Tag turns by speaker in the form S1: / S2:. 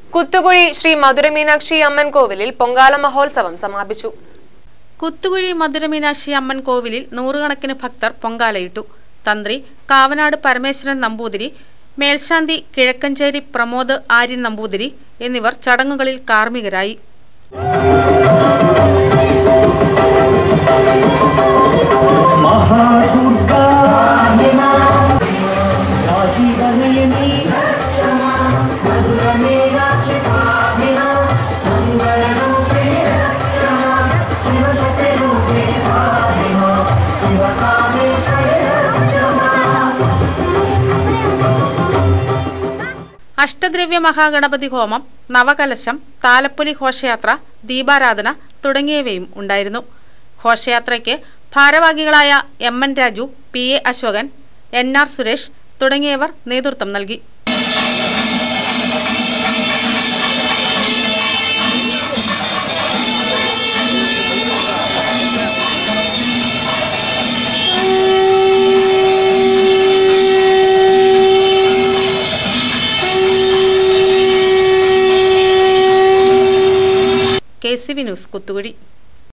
S1: കുത്തുകുഴി ശ്രീ മധുരമീനാക്ഷി അമ്മൻ കോവിലിൽ പൊങ്കാല മഹോത്സവം സമാപിച്ചു
S2: കുത്തുകുഴി മധുരമീനാക്ഷി അമ്മൻ കോവിലിൽ നൂറുകണക്കിന് ഭക്തർ പൊങ്കാലയിട്ടു തന്ത്രി കാവനാട് പരമേശ്വരൻ നമ്പൂതിരി മേൽശാന്തി കിഴക്കഞ്ചേരി പ്രമോദ് ആര്യൻ നമ്പൂതിരി എന്നിവർ ചടങ്ങുകളിൽ കാർമ്മികരായി അഷ്ടദ്രവ്യ മഹാഗണപതി ഹോമം നവകലശം താലപ്പൊലി ഘോഷയാത്ര ദീപാരാധന തുടങ്ങിയവയും ഉണ്ടായിരുന്നു ഘോഷയാത്രയ്ക്ക് ഭാരവാഹികളായ M N Raju P A Ashokan N R Suresh തുടങ്ങിയവർ നേതൃത്വം നൽകി K C V news Kuthukuzhi